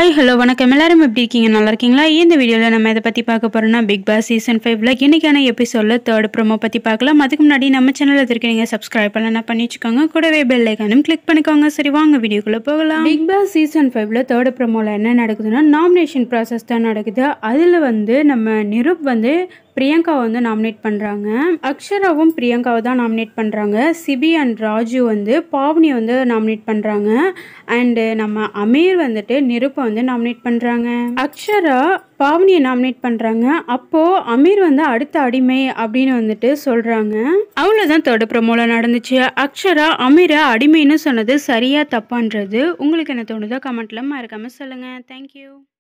hi hello வணக்கம் எல்லாரும் எப்படி இருக்கீங்க நல்லா இருக்கீங்களா இந்த வீடியோவில் நம்ம இதை பற்றி பார்க்க போகிறோம்னா பிக் பாஸ் சீசன் ஃபைவ்ல இன்னைக்கான எபிசோடில் தேர்ட் ப்ரோமோ பற்றி பார்க்கலாம் அதுக்கு முன்னாடி நம்ம சேனலில் இருக்க நீங்கள் சப்ஸ்கிரைப் பண்ணலாம் பண்ணி வச்சுக்கோங்க கூடவே பெல் ஐக்கானும் கிளிக் பண்ணிக்கோங்க சரி வாங்க வீடியோக்குள்ளே போகலாம் பிக் பாஸ் சீசன் ஃபைவ்ல தேர்ட் ப்ரோமோவில் என்ன நடக்குதுன்னா நாமினேஷன் ப்ராசஸ் தான் நடக்குது அதில் வந்து நம்ம நிருப் வந்து பிரியங்காவை வந்து நாமினேட் பண்ணுறாங்க அக்ஷராவும் பிரியங்காவை தான் நாமினேட் பண்ணுறாங்க சிபி அண்ட் ராஜு வந்து பாவனியை வந்து நாமினேட் பண்ணுறாங்க அண்டு நம்ம அமீர் வந்துட்டு நிருப்பை வந்து நாமினேட் பண்ணுறாங்க அக்ஷரா பாவனியை நாமினேட் பண்ணுறாங்க அப்போது அமீர் வந்து அடுத்த அடிமை அப்படின்னு வந்துட்டு சொல்கிறாங்க அவ்வளோதான் தேர்ட் ப்ரோமோவில் நடந்துச்சு அக்ஷரா அமீரை அடிமைன்னு சொன்னது சரியா தப்பான்றது உங்களுக்கு என்ன தோணுதோ கமெண்ட்டில் மறக்காமல் சொல்லுங்கள் தேங்க்யூ